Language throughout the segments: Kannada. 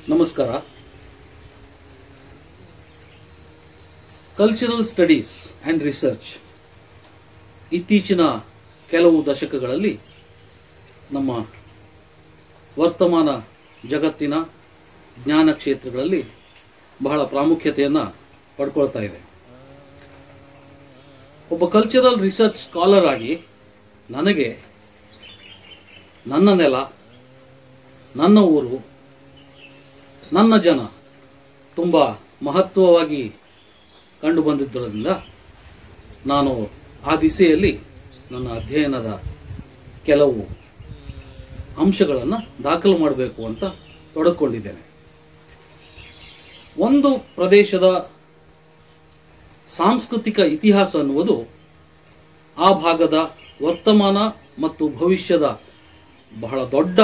ನಮಸ್ಕಾರ ಕಲ್ಚರಲ್ ಸ್ಟಡೀಸ್ ಆ್ಯಂಡ್ ರಿಸರ್ಚ್ ಇತ್ತೀಚಿನ ಕೆಲವು ದಶಕಗಳಲ್ಲಿ ನಮ್ಮ ವರ್ತಮಾನ ಜಗತ್ತಿನ ಜ್ಞಾನ ಕ್ಷೇತ್ರಗಳಲ್ಲಿ ಬಹಳ ಪ್ರಾಮುಖ್ಯತೆಯನ್ನು ಪಡ್ಕೊಳ್ತಾ ಇದೆ ಒಬ್ಬ ಕಲ್ಚರಲ್ ರಿಸರ್ಚ್ ಸ್ಕಾಲರ್ ಆಗಿ ನನಗೆ ನನ್ನ ನೆಲ ನನ್ನ ಊರು ನನ್ನ ಜನ ತುಂಬ ಮಹತ್ವವಾಗಿ ಕಂಡು ಬಂದಿದ್ದರಿಂದ ನಾನು ಆ ದಿಸೆಯಲ್ಲಿ ನನ್ನ ಅಧ್ಯಯನದ ಕೆಲವು ಅಂಶಗಳನ್ನು ದಾಖಲು ಮಾಡಬೇಕು ಅಂತ ತೊಡಕೊಂಡಿದ್ದೇನೆ ಒಂದು ಪ್ರದೇಶದ ಸಾಂಸ್ಕೃತಿಕ ಇತಿಹಾಸ ಅನ್ನುವುದು ಆ ಭಾಗದ ವರ್ತಮಾನ ಮತ್ತು ಭವಿಷ್ಯದ ಬಹಳ ದೊಡ್ಡ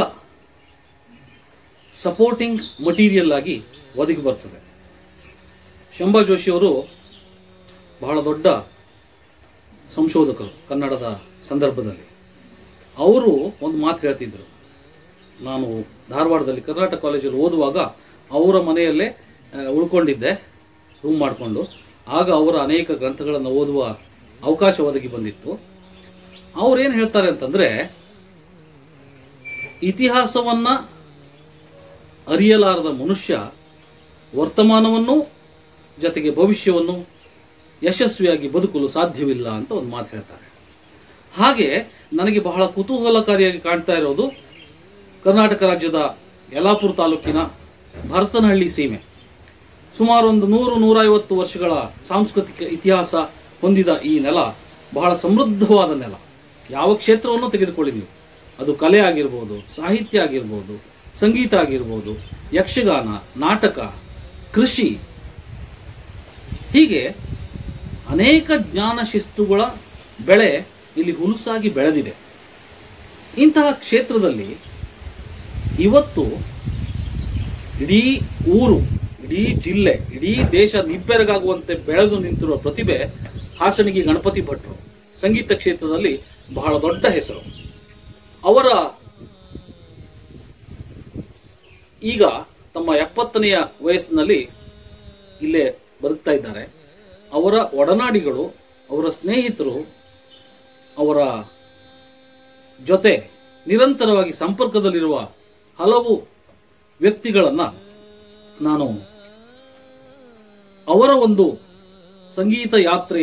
ಸಪೋರ್ಟಿಂಗ್ ಮಟೀರಿಯಲ್ ಆಗಿ ಒದಗಿ ಬರ್ತದೆ ಶಂಭಾ ಜೋಶಿಯವರು ಬಹಳ ದೊಡ್ಡ ಸಂಶೋಧಕರು ಕನ್ನಡದ ಸಂದರ್ಭದಲ್ಲಿ ಅವರು ಒಂದು ಮಾತು ಹೇಳ್ತಿದ್ರು ನಾನು ಧಾರವಾಡದಲ್ಲಿ ಕರ್ನಾಟಕ ಕಾಲೇಜಲ್ಲಿ ಓದುವಾಗ ಅವರ ಮನೆಯಲ್ಲೇ ಆ, ಉಳ್ಕೊಂಡಿದ್ದೆ ರೂಮ್ ಮಾಡಿಕೊಂಡು ಆಗ ಅವರ ಅನೇಕ ಗ್ರಂಥಗಳನ್ನು ಓದುವ ಅವಕಾಶ ಒದಗಿ ಬಂದಿತ್ತು ಅವ್ರೇನು ಹೇಳ್ತಾರೆ ಅಂತಂದ್ರೆ ಇತಿಹಾಸವನ್ನ ಅರಿಯಲಾರದ ಮನುಷ್ಯ ವರ್ತಮಾನವನ್ನು ಜೊತೆಗೆ ಭವಿಷ್ಯವನ್ನು ಯಶಸ್ವಿಯಾಗಿ ಬದುಕಲು ಸಾಧ್ಯವಿಲ್ಲ ಅಂತ ಒಂದು ಮಾತು ಹೇಳ್ತಾರೆ ಹಾಗೆ ನನಗೆ ಬಹಳ ಕುತೂಹಲಕಾರಿಯಾಗಿ ಕಾಣ್ತಾ ಇರೋದು ಕರ್ನಾಟಕ ರಾಜ್ಯದ ಯಲಾಪುರ ತಾಲೂಕಿನ ಭರತನಹಳ್ಳಿ ಸೀಮೆ ಸುಮಾರು ಒಂದು ನೂರು ನೂರೈವತ್ತು ವರ್ಷಗಳ ಸಾಂಸ್ಕೃತಿಕ ಇತಿಹಾಸ ಹೊಂದಿದ ಈ ನೆಲ ಬಹಳ ಸಮೃದ್ಧವಾದ ನೆಲ ಯಾವ ಕ್ಷೇತ್ರವನ್ನು ತೆಗೆದುಕೊಳ್ಳಿ ನೀವು ಅದು ಕಲೆ ಆಗಿರ್ಬೋದು ಸಾಹಿತ್ಯ ಆಗಿರ್ಬೋದು ಸಂಗೀತ ಆಗಿರ್ಬೋದು ಯಕ್ಷಗಾನ ನಾಟಕ ಕೃಷಿ ಹೀಗೆ ಅನೇಕ ಜ್ಞಾನ ಶಿಸ್ತುಗಳ ಬೆಳೆ ಇಲ್ಲಿ ಹುಲುಸಾಗಿ ಬೆಳೆದಿದೆ ಇಂತಹ ಕ್ಷೇತ್ರದಲ್ಲಿ ಇವತ್ತು ಇಡೀ ಊರು ಇಡೀ ಜಿಲ್ಲೆ ಇಡೀ ದೇಶ ನಿಬ್ಬೆರಗಾಗುವಂತೆ ಬೆಳೆದು ನಿಂತಿರುವ ಪ್ರತಿಭೆ ಹಾಸಣಿಗೆ ಗಣಪತಿ ಭಟ್ರು ಸಂಗೀತ ಕ್ಷೇತ್ರದಲ್ಲಿ ಬಹಳ ದೊಡ್ಡ ಹೆಸರು ಅವರ ಈಗ ತಮ್ಮ ಎಪ್ಪತ್ತನೆಯ ವಯಸ್ಸಿನಲ್ಲಿ ಇಲ್ಲೇ ಬದುಕ್ತಾ ಇದ್ದಾರೆ ಅವರ ಒಡನಾಡಿಗಳು ಅವರ ಸ್ನೇಹಿತರು ಅವರ ಜೊತೆ ನಿರಂತರವಾಗಿ ಸಂಪರ್ಕದಲ್ಲಿರುವ ಹಲವು ವ್ಯಕ್ತಿಗಳನ್ನ ನಾನು ಅವರ ಒಂದು ಸಂಗೀತ ಯಾತ್ರೆಯ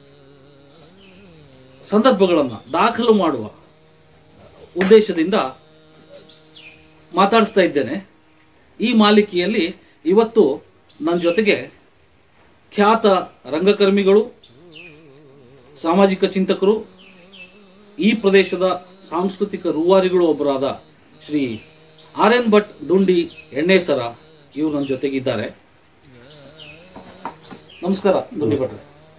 ಸಂದರ್ಭಗಳನ್ನು ದಾಖಲು ಮಾಡುವ ಉದ್ದೇಶದಿಂದ ಮಾತಾಡಿಸ್ತಾ ಇದ್ದೇನೆ ಈ ಮಾಲಿಕೆಯಲ್ಲಿ ಇವತ್ತು ನನ್ನ ಜೊತೆಗೆ ಖ್ಯಾತ ರಂಗಕರ್ಮಿಗಳು ಸಾಮಾಜಿಕ ಚಿಂತಕರು ಈ ಪ್ರದೇಶದ ಸಾಂಸ್ಕೃತಿಕ ರೂವಾರಿಗಳು ಒಬ್ಬರಾದ ಶ್ರೀ ಆರ್ ಎನ್ ಭಟ್ ದುಂಡಿ ಎಣ್ಣೇಸರ ಇವರು ನನ್ನ ಜೊತೆಗಿದ್ದಾರೆ ನಮಸ್ಕಾರ ದುಂಡಿ ಭಟ್ರೆ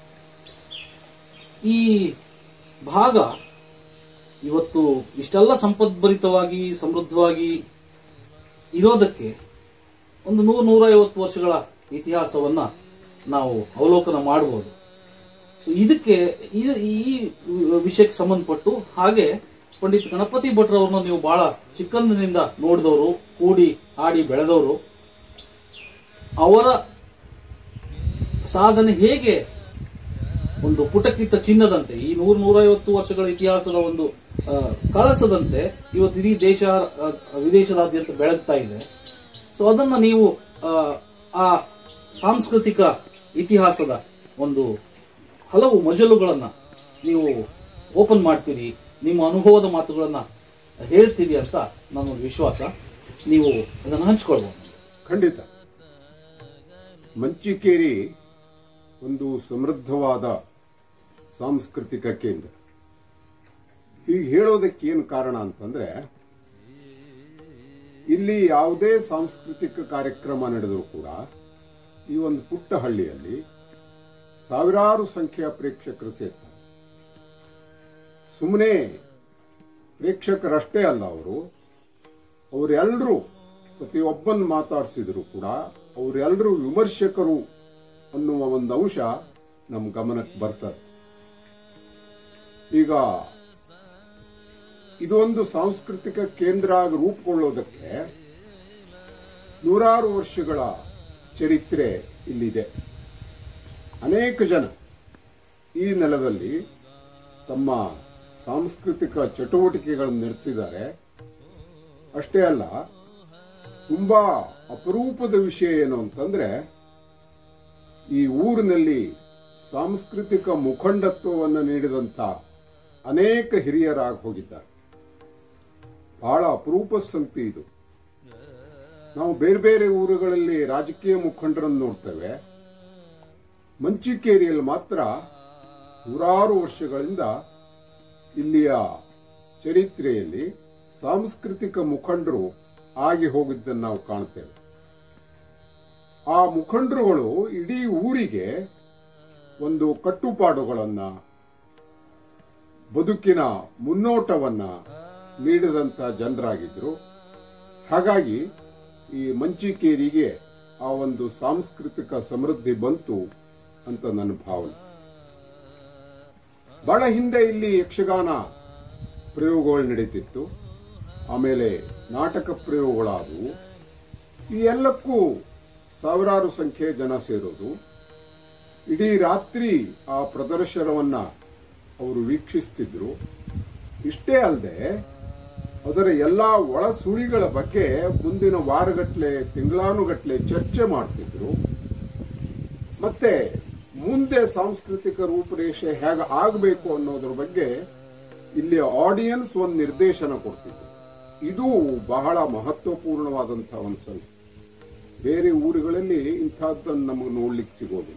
ಈ ಭಾಗ ಇವತ್ತು ಇಷ್ಟೆಲ್ಲ ಸಂಪದ್ಭರಿತವಾಗಿ ಸಮೃದ್ಧವಾಗಿ ಇರೋದಕ್ಕೆ ಒಂದು ನೂರ ನೂರೈವತ್ತು ವರ್ಷಗಳ ಇತಿಹಾಸವನ್ನ ನಾವು ಅವಲೋಕನ ಮಾಡಬಹುದು ಸೊ ಇದಕ್ಕೆ ಇದು- ಈ ವಿಷಯಕ್ಕೆ ಸಂಬಂಧಪಟ್ಟು ಹಾಗೆ ಪಂಡಿತ್ ಗಣಪತಿ ಭಟ್ರವ್ರನ್ನ ನೀವು ಬಹಳ ಚಿಕ್ಕಂದಿನಿಂದ ನೋಡಿದವರು ಕೂಡಿ ಆಡಿ ಬೆಳೆದವರು ಅವರ ಸಾಧನೆ ಹೇಗೆ ಒಂದು ಪುಟಕ್ಕಿಟ್ಟ ಚಿನ್ನದಂತೆ ಈ ನೂರ ನೂರೈವತ್ತು ವರ್ಷಗಳ ಇತಿಹಾಸದ ಒಂದು ಆ, ಕಳಸದಂತೆ ಇವತ್ತು ಇಡೀ ದೇಶ ಆ, ವಿದೇಶದಾದ್ಯಂತ ಬೆಳಗ್ತಾ ಇದೆ ಸೊ ಅದನ್ನ ನೀವು ಆ, ಆ ಸಾಂಸ್ಕೃತಿಕ ಇತಿಹಾಸದ ಒಂದು ಹಲವು ಮಜಲುಗಳನ್ನ ನೀವು ಓಪನ್ ಮಾಡ್ತೀರಿ ನಿಮ್ಮ ಅನುಭವದ ಮಾತುಗಳನ್ನ ಹೇಳ್ತೀರಿ ಅಂತ ನನ್ನ ಒಂದು ವಿಶ್ವಾಸ ನೀವು ಅದನ್ನು ಹಂಚ್ಕೊಳ್ಬಹುದು ಖಂಡಿತ ಮಂಚಿಕೇರಿ ಒಂದು ಸಮೃದ್ಧವಾದ ಸಾಂಸ್ಕೃತಿಕ ಕೇಂದ್ರ ಹೀಗೆ ಹೇಳೋದಕ್ಕೆ ಏನು ಕಾರಣ ಅಂತಂದ್ರೆ ಇಲ್ಲಿ ಯಾವುದೇ ಸಾಂಸ್ಕೃತಿಕ ಕಾರ್ಯಕ್ರಮ ನಡೆದರೂ ಕೂಡ ಈ ಒಂದು ಪುಟ್ಟ ಹಳ್ಳಿಯಲ್ಲಿ ಸಾವಿರಾರು ಸಂಖ್ಯೆಯ ಪ್ರೇಕ್ಷಕರು ಸೇರ್ತಾರೆ ಸುಮ್ಮನೆ ಪ್ರೇಕ್ಷಕರಷ್ಟೇ ಅಲ್ಲ ಅವರು ಅವರೆಲ್ಲರೂ ಪ್ರತಿಯೊಬ್ಬನ್ ಮಾತಾಡಿಸಿದ್ರು ಕೂಡ ಅವರೆಲ್ಲರೂ ವಿಮರ್ಶಕರು ಅನ್ನುವ ಒಂದು ಅಂಶ ನಮ್ಮ ಗಮನಕ್ಕೆ ಬರ್ತದೆ ಈಗ ಇದೊಂದು ಸಾಂಸ್ಕೃತಿಕ ಕೇಂದ್ರ ಆಗಿ ರೂಪುಗೊಳ್ಳೋದಕ್ಕೆ ನೂರಾರು ವರ್ಷಗಳ ಚರಿತ್ರೆ ಇಲ್ಲಿದೆ ಅನೇಕ ಜನ ಈ ನೆಲದಲ್ಲಿ ತಮ್ಮ ಸಾಂಸ್ಕೃತಿಕ ಚಟುವಟಿಕೆಗಳನ್ನು ನಡೆಸಿದ್ದಾರೆ ಅಷ್ಟೇ ಅಲ್ಲ ತುಂಬಾ ಅಪರೂಪದ ವಿಷಯ ಏನು ಅಂತಂದ್ರೆ ಈ ಊರಿನಲ್ಲಿ ಸಾಂಸ್ಕೃತಿಕ ಮುಖಂಡತ್ವವನ್ನು ನೀಡಿದಂತ ಅನೇಕ ಹಿರಿಯರಾಗಿ ಹೋಗಿದ್ದಾರೆ ಬಹಳ ಅಪರೂಪದ ಸಂಗತಿ ಇದು ನಾವು ಬೇರೆ ಬೇರೆ ಊರುಗಳಲ್ಲಿ ರಾಜಕೀಯ ಮುಖಂಡರನ್ನು ನೋಡ್ತೇವೆ ಮಂಚಿಕೇರಿಯಲ್ಲಿ ಮಾತ್ರ ನೂರಾರು ವರ್ಷಗಳಿಂದ ಇಲ್ಲಿಯ ಚರಿತ್ರೆಯಲ್ಲಿ ಸಾಂಸ್ಕೃತಿಕ ಮುಖಂಡರು ಆಗಿ ಹೋಗಿದ್ದನ್ನು ನಾವು ಕಾಣ್ತೇವೆ ಆ ಮುಖಂಡರುಗಳು ಇಡೀ ಊರಿಗೆ ಒಂದು ಕಟ್ಟುಪಾಡುಗಳನ್ನ ಬದುಕಿನ ಮುನ್ನೋಟವನ್ನ ನೀಡಿದಂತ ಜನರಾಗಿದ್ರು ಹಾಗಾಗಿ ಈ ಮಂಚಿಕೇರಿಗೆ ಆ ಒಂದು ಸಾಂಸ್ಕೃತಿಕ ಸಮೃದ್ಧಿ ಬಂತು ಅಂತ ನನ್ನ ಭಾವನೆ ಬಹಳ ಹಿಂದೆ ಇಲ್ಲಿ ಯಕ್ಷಗಾನ ಪ್ರಯೋಗಗಳು ನಡೀತಿತ್ತು ಆಮೇಲೆ ನಾಟಕ ಪ್ರಯೋಗಗಳಾದವು ಈ ಎಲ್ಲಕ್ಕೂ ಸಾವಿರಾರು ಸಂಖ್ಯೆ ಜನ ಸೇರೋದು ಇಡೀ ರಾತ್ರಿ ಆ ಪ್ರದರ್ಶನವನ್ನ ಅವರು ವೀಕ್ಷಿಸ್ತಿದ್ರು ಇಷ್ಟೇ ಅಲ್ಲದೆ ಅದರ ಎಲ್ಲಾ ಒಳ ಸುಳಿಗಳ ಬಗ್ಗೆ ಮುಂದಿನ ವಾರಗಟ್ಲೆ ತಿಂಗಳಾನುಗಟ್ಲೆ ಚರ್ಚೆ ಮಾಡ್ತಿದ್ರು ಮತ್ತೆ ಮುಂದೆ ಸಾಂಸ್ಕೃತಿಕ ರೂಪರೇಷೆ ಹೇಗೆ ಆಗಬೇಕು ಅನ್ನೋದ್ರ ಬಗ್ಗೆ ಇಲ್ಲಿ ಆಡಿಯನ್ಸ್ ಒಂದು ನಿರ್ದೇಶನ ಕೊಡ್ತಿದ್ರು ಇದು ಬಹಳ ಮಹತ್ವಪೂರ್ಣವಾದಂತಹ ಒಂದು ಸಂಗತಿ ಬೇರೆ ಊರುಗಳಲ್ಲಿ ಇಂಥದ್ದನ್ನು ನಮಗೆ ನೋಡ್ಲಿಕ್ಕೆ ಸಿಗೋದಿಲ್ಲ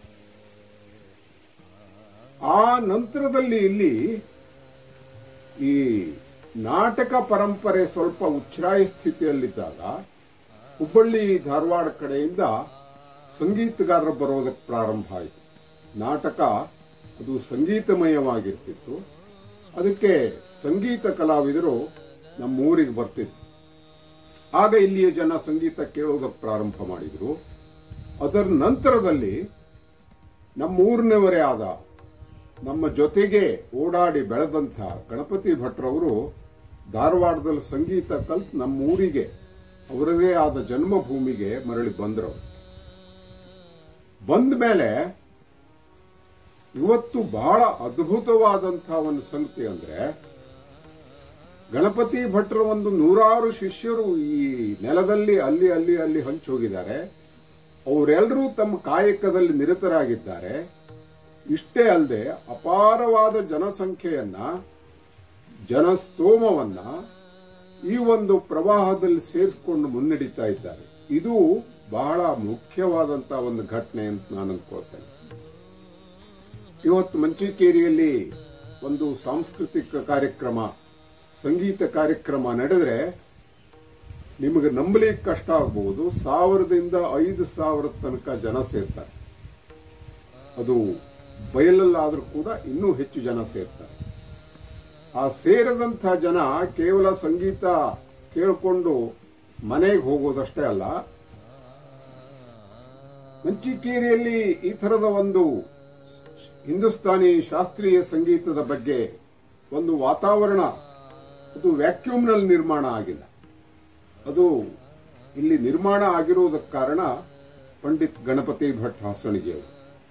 ಆ ನಂತರದಲ್ಲಿ ಇಲ್ಲಿ ಈ ನಾಟಕ ಪರಂಪರೆ ಸ್ವಲ್ಪ ಉಚ್ಛ್ರಾಯ ಸ್ಥಿತಿಯಲ್ಲಿದ್ದಾಗ ಹುಬ್ಬಳ್ಳಿ ಧಾರವಾಡ ಕಡೆಯಿಂದ ಸಂಗೀತಗಾರರು ಬರೋದಕ್ಕೆ ಪ್ರಾರಂಭ ಆಯಿತು ನಾಟಕ ಅದು ಸಂಗೀತಮಯವಾಗಿರ್ತಿತ್ತು ಅದಕ್ಕೆ ಸಂಗೀತ ಕಲಾವಿದರು ನಮ್ಮ ಊರಿಗೆ ಬರ್ತಿದ್ರು ಆಗ ಇಲ್ಲಿಯ ಜನ ಸಂಗೀತ ಕೇಳೋದಕ್ಕೆ ಪ್ರಾರಂಭ ಮಾಡಿದ್ರು ಅದರ ನಂತರದಲ್ಲಿ ನಮ್ಮ ಊರಿನವರೇ ಆದ ನಮ್ಮ ಜೊತೆಗೆ ಓಡಾಡಿ ಬೆಳೆದಂಥ ಗಣಪತಿ ಭಟ್ರವರು ಧಾರವಾಡದಲ್ಲಿ ಸಂಗೀತ ಕಲ್ತು ನಮ್ಮ ಊರಿಗೆ ಅವರದೇ ಆದ ಜನ್ಮಭೂಮಿಗೆ ಮರಳಿ ಬಂದರು ಬಂದ ಮೇಲೆ ಇವತ್ತು ಬಹಳ ಅದ್ಭುತವಾದಂತಹ ಒಂದು ಸಂಗತಿ ಅಂದ್ರೆ ಗಣಪತಿ ಭಟ್ರ ಒಂದು ನೂರಾರು ಶಿಷ್ಯರು ಈ ನೆಲದಲ್ಲಿ ಅಲ್ಲಿ ಅಲ್ಲಿ ಅಲ್ಲಿ ಹಂಚೋಗಿದ್ದಾರೆ ಅವರೆಲ್ಲರೂ ತಮ್ಮ ಕಾಯಕದಲ್ಲಿ ನಿರತರಾಗಿದ್ದಾರೆ ಇಷ್ಟೇ ಅಲ್ಲದೆ ಅಪಾರವಾದ ಜನಸಂಖ್ಯೆಯನ್ನ ಜನಸ್ತೋಮವನ್ನ ಈ ಒಂದು ಪ್ರವಾಹದಲ್ಲಿ ಸೇರಿಸಿಕೊಂಡು ಮುನ್ನಡೀತಾ ಇದ್ದಾರೆ ಇದು ಬಹಳ ಮುಖ್ಯವಾದಂತಹ ಒಂದು ಘಟನೆ ಅಂತ ನಾನು ಅನ್ಕೋತೇನೆ ಇವತ್ತು ಮಂಚಿಕೇರಿಯಲ್ಲಿ ಒಂದು ಸಾಂಸ್ಕೃತಿಕ ಕಾರ್ಯಕ್ರಮ ಸಂಗೀತ ಕಾರ್ಯಕ್ರಮ ನಡೆದ್ರೆ ನಿಮಗೆ ನಂಬಲಿಕ್ಕೆ ಕಷ್ಟ ಆಗಬಹುದು ಸಾವಿರದಿಂದ ಐದು ಸಾವಿರ ತನಕ ಜನ ಸೇರ್ತಾರೆ ಅದು ಬಯಲಲ್ಲಾದ್ರೂ ಕೂಡ ಇನ್ನೂ ಹೆಚ್ಚು ಜನ ಸೇರ್ತಾರೆ ಆ ಸೇರದಂಥ ಜನ ಕೇವಲ ಸಂಗೀತ ಕೇಳಿಕೊಂಡು ಮನೆಗೆ ಹೋಗೋದಷ್ಟೇ ಅಲ್ಲ ಮಂಚಿಕೇರಿಯಲ್ಲಿ ಈ ತರದ ಒಂದು ಹಿಂದೂಸ್ತಾನಿ ಶಾಸ್ತ್ರೀಯ ಸಂಗೀತದ ಬಗ್ಗೆ ಒಂದು ವಾತಾವರಣ ಅದು ವ್ಯಾಕ್ಯೂಮ್ನಲ್ಲಿ ನಿರ್ಮಾಣ ಆಗಿಲ್ಲ ಅದು ಇಲ್ಲಿ ನಿರ್ಮಾಣ ಆಗಿರುವುದಕ್ಕೆ ಕಾರಣ ಪಂಡಿತ್ ಗಣಪತಿ ಭಟ್ ಹಾಸಣಿಗೆಯವರು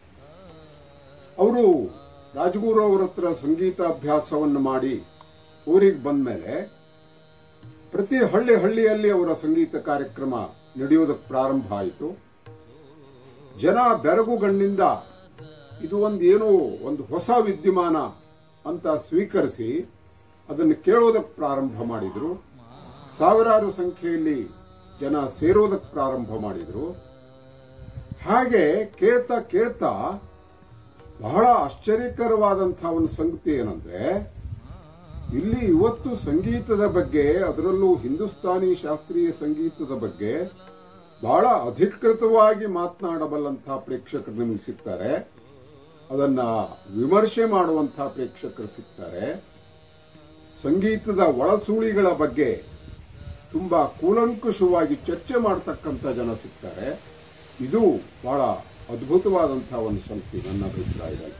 ಅವರು ರಾಜಗುರು ಅವರ ಹತ್ರ ಸಂಗೀತಾಭ್ಯಾಸವನ್ನು ಮಾಡಿ ಊರಿಗೆ ಬಂದ ಮೇಲೆ ಪ್ರತಿ ಹಳ್ಳಿ ಹಳ್ಳಿಯಲ್ಲಿ ಅವರ ಸಂಗೀತ ಕಾರ್ಯಕ್ರಮ ನಡೆಯೋದಕ್ಕೆ ಪ್ರಾರಂಭ ಆಯಿತು ಜನ ಬೆರಗುಗಣ್ಣಿಂದ ಇದು ಒಂದು ಏನೋ ಒಂದು ಹೊಸ ವಿದ್ಯಮಾನ ಅಂತ ಸ್ವೀಕರಿಸಿ ಅದನ್ನು ಕೇಳೋದಕ್ಕೆ ಪ್ರಾರಂಭ ಮಾಡಿದ್ರು ಸಾವಿರಾರು ಸಂಖ್ಯೆಯಲ್ಲಿ ಜನ ಸೇರೋದಕ್ಕೆ ಪ್ರಾರಂಭ ಮಾಡಿದ್ರು ಹಾಗೆ ಕೇಳ್ತಾ ಕೇಳ್ತಾ ಬಹಳ ಆಶ್ಚರ್ಯಕರವಾದಂತಹ ಒಂದು ಸಂಗತಿ ಏನಂದ್ರೆ ಇಲ್ಲಿ ಇವತ್ತು ಸಂಗೀತದ ಬಗ್ಗೆ ಅದರಲ್ಲೂ ಹಿಂದೂಸ್ತಾನಿ ಶಾಸ್ತ್ರೀಯ ಸಂಗೀತದ ಬಗ್ಗೆ ಬಹಳ ಅಧಿಕೃತವಾಗಿ ಮಾತನಾಡಬಲ್ಲಂತಹ ಪ್ರೇಕ್ಷಕರು ನಿಮಗೆ ಸಿಗ್ತಾರೆ ಅದನ್ನ ವಿಮರ್ಶೆ ಮಾಡುವಂತಹ ಪ್ರೇಕ್ಷಕರು ಸಿಗ್ತಾರೆ ಸಂಗೀತದ ಒಳಸುಳಿಗಳ ಬಗ್ಗೆ ತುಂಬಾ ಕೂಲಂಕುಷವಾಗಿ ಚರ್ಚೆ ಮಾಡತಕ್ಕಂಥ ಜನ ಸಿಗ್ತಾರೆ ಇದು ಬಹಳ ಅದ್ಭುತವಾದಂತಹ ಒಂದು ಸಂಗತಿ ನನ್ನ ಅಭಿಪ್ರಾಯದಲ್ಲಿ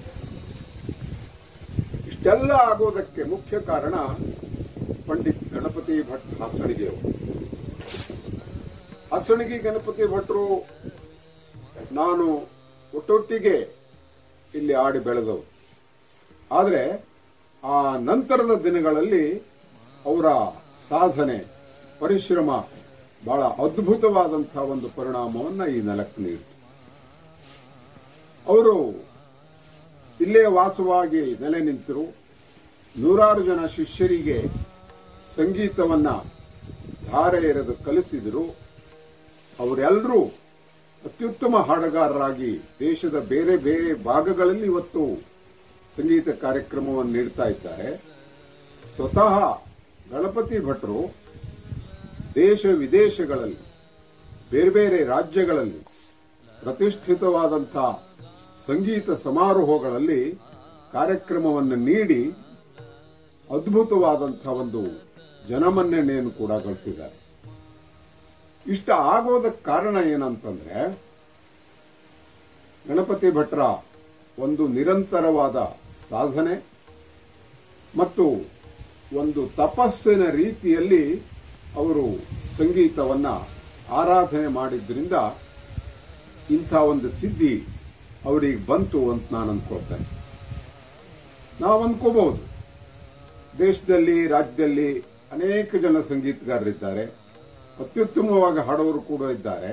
ಇಷ್ಟೆಲ್ಲ ಆಗೋದಕ್ಕೆ ಮುಖ್ಯ ಕಾರಣ ಪಂಡಿತ್ ಗಣಪತಿ ಭಟ್ ಹಾಸಣಿಗೆಯವರು ಅಸಣಿಗಿ ಗಣಪತಿ ಭಟ್ರು ನಾನು ಒಟ್ಟೊಟ್ಟಿಗೆ ಇಲ್ಲಿ ಆಡಿ ಬೆಳೆದವರು ಆದರೆ ಆ ನಂತರದ ದಿನಗಳಲ್ಲಿ ಅವರ ಸಾಧನೆ ಪರಿಶ್ರಮ ಬಹಳ ಅದ್ಭುತವಾದಂತಹ ಒಂದು ಪರಿಣಾಮವನ್ನು ಈ ನೆಲಕ್ಕೆ ನೀಡಿತು ಅವರು ಇಲ್ಲೇ ವಾಸವಾಗಿ ನೆಲೆ ನಿಂತರು ನೂರಾರು ಜನ ಶಿಷ್ಯರಿಗೆ ಸಂಗೀತವನ್ನ ಧಾರೆ ಎರೆದು ಕಲಿಸಿದರು ಅವರೆಲ್ಲರೂ ಅತ್ಯುತ್ತಮ ಹಾಡುಗಾರರಾಗಿ ದೇಶದ ಬೇರೆ ಬೇರೆ ಭಾಗಗಳಲ್ಲಿ ಇವತ್ತು ಸಂಗೀತ ಕಾರ್ಯಕ್ರಮವನ್ನು ನೀಡ್ತಾ ಇದ್ದಾರೆ ಸ್ವತಃ ಗಣಪತಿ ಭಟ್ರು ದೇಶ ವಿದೇಶಗಳಲ್ಲಿ ಬೇರೆ ಬೇರೆ ರಾಜ್ಯಗಳಲ್ಲಿ ಪ್ರತಿಷ್ಠಿತವಾದಂತಹ ಸಂಗೀತ ಸಮಾರೋಹಗಳಲ್ಲಿ ಕಾರ್ಯಕ್ರಮವನ್ನು ನೀಡಿ ಅದ್ಭುತವಾದಂತಹ ಒಂದು ಜನಮನ್ನಣೆಯನ್ನು ಕೂಡ ಗಳಿಸಿದ್ದಾರೆ ಇಷ್ಟ ಆಗೋದಕ್ಕೆ ಕಾರಣ ಏನಂತಂದ್ರೆ ಗಣಪತಿ ಭಟ್ರ ಒಂದು ನಿರಂತರವಾದ ಸಾಧನೆ ಮತ್ತು ಒಂದು ತಪಸ್ಸಿನ ರೀತಿಯಲ್ಲಿ ಅವರು ಸಂಗೀತವನ್ನ ಆರಾಧನೆ ಮಾಡಿದ್ರಿಂದ ಇಂಥ ಒಂದು ಸಿದ್ಧಿ ಅವರಿಗೆ ಬಂತು ಅಂತ ನಾನು ಅನ್ಕೊಳ್ತೇನೆ ನಾವು ಅನ್ಕೋಬಹುದು ದೇಶದಲ್ಲಿ ರಾಜ್ಯದಲ್ಲಿ ಅನೇಕ ಜನ ಸಂಗೀತಗಾರರಿದ್ದಾರೆ ಅತ್ಯುತ್ತಮವಾಗಿ ಹಾಡೋರು ಕೂಡ ಇದ್ದಾರೆ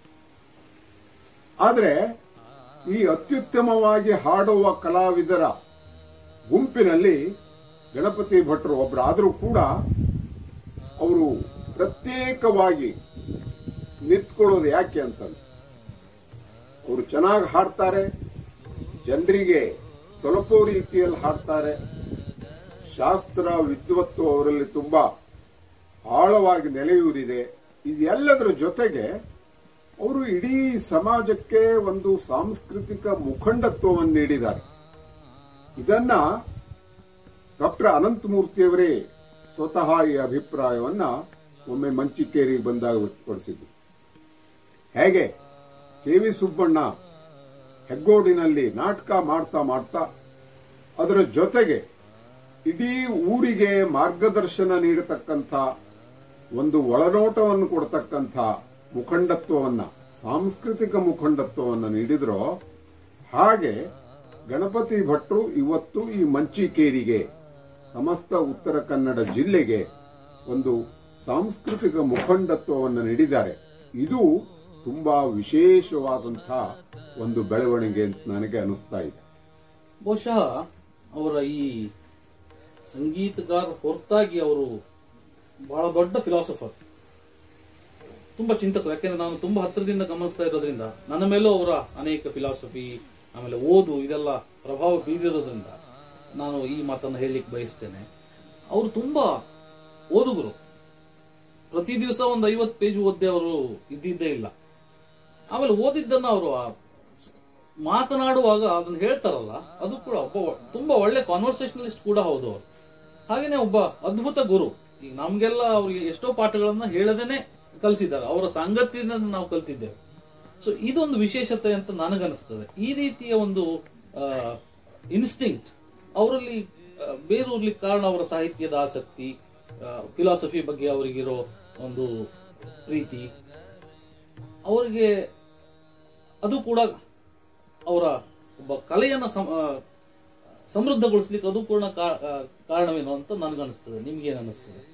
ಆದರೆ ಈ ಅತ್ಯುತ್ತಮವಾಗಿ ಹಾಡುವ ಕಲಾವಿದರ ಗುಂಪಿನಲ್ಲಿ ಗಣಪತಿ ಭಟ್ರು ಒಬ್ಬರಾದರೂ ಕೂಡ ಅವರು ಪ್ರತ್ಯೇಕವಾಗಿ ನಿಂತ್ಕೊಳ್ಳೋದು ಯಾಕೆ ಅಂತಂದ್ರೆ ಅವರು ಚೆನ್ನಾಗಿ ಹಾಡ್ತಾರೆ ಜನರಿಗೆ ತಲುಪೋ ರೀತಿಯಲ್ಲಿ ಹಾಡ್ತಾರೆ ಶಾಸ್ತ್ರ ವಿದ್ವತ್ತು ಅವರಲ್ಲಿ ತುಂಬಾ ಆಳವಾಗಿ ನೆಲೆಯೂರಿದೆ ಇದೆಲ್ಲದರ ಜೊತೆಗೆ ಅವರು ಇಡೀ ಸಮಾಜಕ್ಕೆ ಒಂದು ಸಾಂಸ್ಕೃತಿಕ ಮುಖಂಡತ್ವವನ್ನು ನೀಡಿದ್ದಾರೆ ಇದನ್ನ ಡಾಕ್ಟರ್ ಅನಂತಮೂರ್ತಿಯವರೇ ಸ್ವತಃ ಈ ಅಭಿಪ್ರಾಯವನ್ನ ಒಮ್ಮೆ ಮಂಚಿಕೇರಿಗೆ ಬಂದಾಗ ವ್ಯಕ್ತಪಡಿಸಿದ್ರು ಹೇಗೆ ಕೆ ವಿ ಸುಬ್ಬಣ್ಣ ಹೆಗ್ಗೋಡಿನಲ್ಲಿ ನಾಟಕ ಮಾಡ್ತಾ ಮಾಡ್ತಾ ಅದರ ಜೊತೆಗೆ ಇಡೀ ಊರಿಗೆ ಮಾರ್ಗದರ್ಶನ ನೀಡತಕ್ಕಂಥ ಒಂದು ಒಳನೋಟವನ್ನು ಕೊಡತಕ್ಕಂಥ ಮುಖಂಡತ್ವವನ್ನ ಸಾಂಸ್ಕೃತಿಕ ಮುಖಂಡತ್ವವನ್ನು ನೀಡಿದ್ರೋ ಹಾಗೆ ಗಣಪತಿ ಭಟ್ರು ಇವತ್ತು ಈ ಮಂಚಿಕೇರಿಗೆ ಸಮಸ್ತ ಉತ್ತರ ಕನ್ನಡ ಜಿಲ್ಲೆಗೆ ಒಂದು ಸಾಂಸ್ಕೃತಿಕ ಮುಖಂಡತ್ವವನ್ನು ನೀಡಿದ್ದಾರೆ ಇದು ತುಂಬಾ ವಿಶೇಷವಾದಂತಹ ಒಂದು ಬೆಳವಣಿಗೆ ಅಂತ ನನಗೆ ಅನಿಸ್ತಾ ಇದೆ ಬಹುಶಃ ಅವರ ಈ ಸಂಗೀತಗಾರ ಹೊರತಾಗಿ ಅವರು ಬಹಳ ದೊಡ್ಡ ಫಿಲಾಸಫರ್ ತುಂಬಾ ಚಿಂತಕರು ಯಾಕೆಂದ್ರೆ ನಾನು ತುಂಬಾ ಹತ್ತಿರದಿಂದ ಗಮನಿಸ್ತಾ ಇರೋದ್ರಿಂದ ನನ್ನ ಮೇಲೂ ಅವರ ಅನೇಕ ಫಿಲಾಸಫಿ ಆಮೇಲೆ ಓದು ಇದೆಲ್ಲ ಪ್ರಭಾವ ಬೀರಿರೋದ್ರಿಂದ ನಾನು ಈ ಮಾತನ್ನು ಹೇಳಲಿಕ್ಕೆ ಬಯಸ್ತೇನೆ ಅವರು ತುಂಬಾ ಓದುಗರು ಪ್ರತಿ ದಿವಸ ಒಂದು ಐವತ್ತು ಪೇಜ್ ಓದ್ದೆ ಅವರು ಇದ್ದಿದ್ದೇ ಇಲ್ಲ ಆಮೇಲೆ ಓದಿದ್ದನ್ನ ಅವರು ಮಾತನಾಡುವಾಗ ಅದನ್ನ ಹೇಳ್ತಾರಲ್ಲ ಅದು ಕೂಡ ಒಬ್ಬ ಒ- ತುಂಬಾ ಒಳ್ಳೆ ಕಾನ್ವರ್ಸೇಷನಲಿಸ್ಟ್ ಕೂಡ ಹೌದು ಅವರು ಹಾಗೇನೆ ಒಬ್ಬ ಅದ್ಭುತ ಗುರು ಈಗ ನಮ್ಗೆಲ್ಲ ಅವ್ರಿಗೆ ಎಷ್ಟೋ ಪಾಠಗಳನ್ನ ಹೇಳದೇನೆ ಕಲಿಸಿದ್ದಾರೆ ಅವರ ಸಾಂಗತ್ಯದಿಂದ ನಾವು ಕಲ್ತಿದ್ದೇವೆ ಸೊ ಇದೊಂದು ವಿಶೇಷತೆ ಅಂತ ನನಗನ್ನಿಸ್ತದೆ ಈ ರೀತಿಯ ಒಂದು ಇನ್ಸ್ಟಿಂಕ್ಟ್ ಅವರಲ್ಲಿ ಆ, ಬೇರೂರ್ಲಿಕ್ಕೆ ಕಾರಣ ಅವರ ಸಾಹಿತ್ಯದ ಆಸಕ್ತಿ ಫಿಲಾಸಫಿ ಬಗ್ಗೆ ಅವರಿಗಿರೋ ಒಂದು ಪ್ರೀತಿ ಅವರಿಗೆ ಅದು ಕೂಡ ಅವರ ಒಬ್ಬ ಕಲೆಯನ್ನ ಸಮ- ಆ, ಸಮೃದ್ಧಗೊಳಿಸ್ಲಿಕ್ಕೆ ಅದು ಕೂಡ ಕಾ- ಆ, ಕಾರಣವೇನೋ ಅಂತ ನನಗನ್ನಿಸ್ತದೆ ನಿಮ್ಗೇನು ಅನ್ನಿಸ್ತದೆ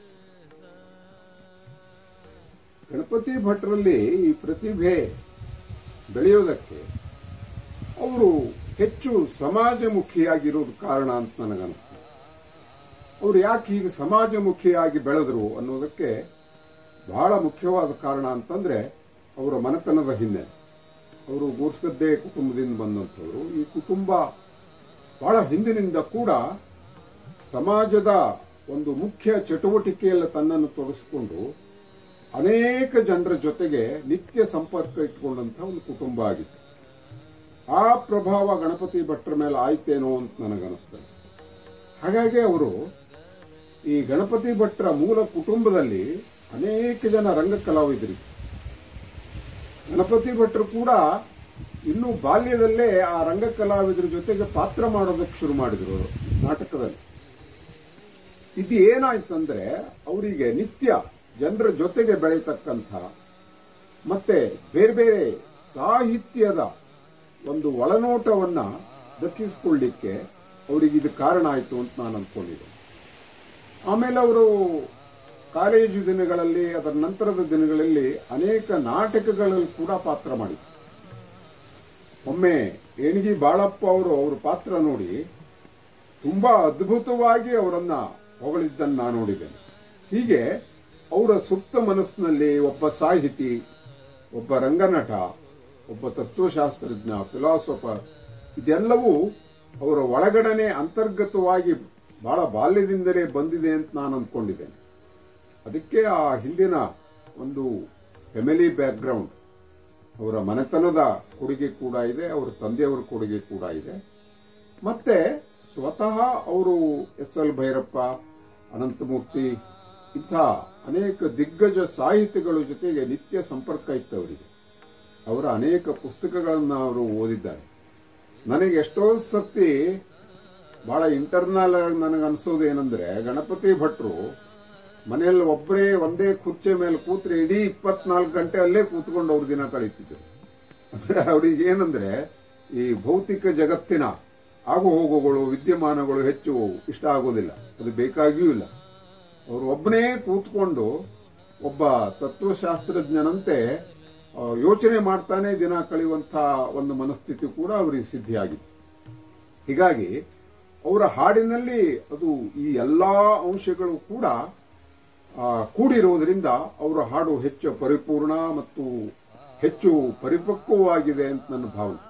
ಗಣಪತಿ ಭಟ್ರಲ್ಲಿ ಈ ಪ್ರತಿಭೆ ಬೆಳೆಯೋದಕ್ಕೆ ಅವರು ಹೆಚ್ಚು ಸಮಾಜಮುಖಿಯಾಗಿರೋದು ಕಾರಣ ಅಂತ ನನಗನ್ನಿಸ್ತದೆ ಅವರು ಯಾಕೆ ಹೀಗೆ ಸಮಾಜಮುಖಿಯಾಗಿ ಬೆಳೆದರು ಅನ್ನೋದಕ್ಕೆ ಬಹಳ ಮುಖ್ಯವಾದ ಕಾರಣ ಅಂತಂದ್ರೆ ಅವರ ಮನೆತನದ ಹಿನ್ನೆಲೆ ಅವರು ಗೋರ್ಸ್ಗದ್ದೆ ಕುಟುಂಬದಿಂದ ಬಂದಂಥವರು ಈ ಕುಟುಂಬ ಬಹಳ ಹಿಂದಿನಿಂದ ಕೂಡ ಸಮಾಜದ ಒಂದು ಮುಖ್ಯ ಚಟುವಟಿಕೆಯಲ್ಲಿ ತನ್ನನ್ನು ತೊಡಗಿಸಿಕೊಂಡು ಅನೇಕ ಜನರ ಜೊತೆಗೆ ನಿತ್ಯ ಸಂಪರ್ಕ ಇಟ್ಕೊಂಡಂತಹ ಒಂದು ಕುಟುಂಬ ಆಗಿತ್ತು ಆ ಪ್ರಭಾವ ಗಣಪತಿ ಭಟ್ರ ಮೇಲೆ ಆಯ್ತೇನೋ ಅಂತ ನನಗನ್ನಿಸ್ತದೆ ಹಾಗಾಗಿ ಅವರು ಈ ಗಣಪತಿ ಭಟ್ರ ಮೂಲ ಕುಟುಂಬದಲ್ಲಿ ಅನೇಕ ಜನ ರಂಗ ಕಲಾವಿದರಿದ್ರು ಗಣಪತಿ ಭಟ್ರು ಕೂಡ ಇನ್ನೂ ಬಾಲ್ಯದಲ್ಲೇ ಆ ರಂಗ ಕಲಾವಿದರ ಜೊತೆಗೆ ಪಾತ್ರ ಮಾಡೋದಕ್ಕೆ ಶುರು ಮಾಡಿದ್ರು ಅವರು ನಾಟಕದಲ್ಲಿ ಇದು ಏನಾಯ್ತಂದ್ರೆ ಅವರಿಗೆ ನಿತ್ಯ ಜನರ ಜೊತೆಗೆ ಬೆಳೀತಕ್ಕಂಥ ಮತ್ತೆ ಬೇರೆ ಬೇರೆ ಸಾಹಿತ್ಯದ ಒಂದು ಒಳನೋಟವನ್ನ ದಕ್ಕಿಸಿಕೊಳ್ಳಿಕ್ಕೆ ಅವರಿಗೆ ಇದು ಕಾರಣ ಆಯಿತು ಅಂತ ನಾನು ಅಂದ್ಕೊಂಡಿದ್ದೆ ಆಮೇಲೆ ಅವರು ಕಾಲೇಜು ದಿನಗಳಲ್ಲಿ ಅದರ ನಂತರದ ದಿನಗಳಲ್ಲಿ ಅನೇಕ ನಾಟಕಗಳಲ್ಲಿ ಕೂಡ ಪಾತ್ರ ಮಾಡಿದ್ರು ಒಮ್ಮೆ ಏಣಿಗಿ ಬಾಳಪ್ಪ ಅವರು ಅವರ ಪಾತ್ರ ನೋಡಿ ತುಂಬಾ ಅದ್ಭುತವಾಗಿ ಅವರನ್ನ ಹೊಗಳಿದ್ದನ್ನು ನಾನು ನೋಡಿದ್ದೇನೆ ಹೀಗೆ ಅವರ ಸುಪ್ತ ಮನಸ್ಸಿನಲ್ಲಿ ಒಬ್ಬ ಸಾಹಿತಿ ಒಬ್ಬ ರಂಗನಟ ಒಬ್ಬ ತತ್ವಶಾಸ್ತ್ರಜ್ಞ ಫಿಲಾಸಫರ್ ಇದೆಲ್ಲವೂ ಅವರ ಒಳಗಡನೆ ಅಂತರ್ಗತವಾಗಿ ಬಹಳ ಬಾಲ್ಯದಿಂದಲೇ ಬಂದಿದೆ ಅಂತ ನಾನು ಅಂದ್ಕೊಂಡಿದ್ದೇನೆ ಅದಕ್ಕೆ ಆ ಹಿಂದಿನ ಒಂದು ಫ್ಯಾಮಿಲಿ ಬ್ಯಾಕ್ಗ್ರೌಂಡ್ ಅವರ ಮನೆತನದ ಕೊಡುಗೆ ಕೂಡ ಇದೆ ಅವರ ತಂದೆಯವರ ಕೊಡುಗೆ ಕೂಡ ಇದೆ ಮತ್ತೆ ಸ್ವತಃ ಅವರು ಎಸ್ ಎಲ್ ಭೈರಪ್ಪ ಅನಂತಮೂರ್ತಿ ಇಂಥ ಅನೇಕ ದಿಗ್ಗಜ ಸಾಹಿತಿಗಳ ಜೊತೆಗೆ ನಿತ್ಯ ಸಂಪರ್ಕ ಇತ್ತು ಅವರಿಗೆ ಅವರ ಅನೇಕ ಪುಸ್ತಕಗಳನ್ನು ಅವರು ಓದಿದ್ದಾರೆ ನನಗೆ ಎಷ್ಟೋ ಸತಿ ಬಹಳ ಇಂಟರ್ನಲ್ ಆಗಿ ನನಗೆ ಅನ್ಸೋದು ಏನಂದ್ರೆ ಗಣಪತಿ ಭಟ್ರು ಮನೆಯಲ್ಲಿ ಒಬ್ಬರೇ ಒಂದೇ ಕುರ್ಚಿ ಮೇಲೆ ಕೂತ್ರೆ ಇಡೀ ಇಪ್ಪತ್ನಾಲ್ಕು ಗಂಟೆ ಅಲ್ಲೇ ಕೂತ್ಕೊಂಡು ಅವ್ರ ದಿನ ಕಳೀತಿದ್ರು ಅಂದ್ರೆ ಅವ್ರಿಗೆ ಏನಂದ್ರೆ ಈ ಭೌತಿಕ ಜಗತ್ತಿನ ಆಗು ಹೋಗುಗಳು ವಿದ್ಯಮಾನಗಳು ಹೆಚ್ಚು ಇಷ್ಟ ಆಗೋದಿಲ್ಲ ಅದು ಬೇಕಾಗಿಯೂ ಇಲ್ಲ ಅವರು ಒಬ್ಬನೇ ಕೂತ್ಕೊಂಡು ಒಬ್ಬ ತತ್ವಶಾಸ್ತ್ರಜ್ಞನಂತೆ ಆ, ಯೋಚನೆ ಮಾಡ್ತಾನೆ ದಿನ ಕಳೆಯುವಂತ ಒಂದು ಮನಸ್ಥಿತಿ ಕೂಡ ಅವರಿಗೆ ಸಿದ್ಧಿಯಾಗಿದೆ ಹೀಗಾಗಿ ಅವರ ಹಾಡಿನಲ್ಲಿ ಅದು ಈ ಎಲ್ಲಾ ಅಂಶಗಳು ಕೂಡ ಆ, ಕೂಡಿರುವುದರಿಂದ ಅವರ ಹಾಡು ಹೆಚ್ಚು ಪರಿಪೂರ್ಣ ಮತ್ತು ಹೆಚ್ಚು ಪರಿಪಕ್ವವಾಗಿದೆ ಅಂತ ನನ್ನ ಭಾವನೆ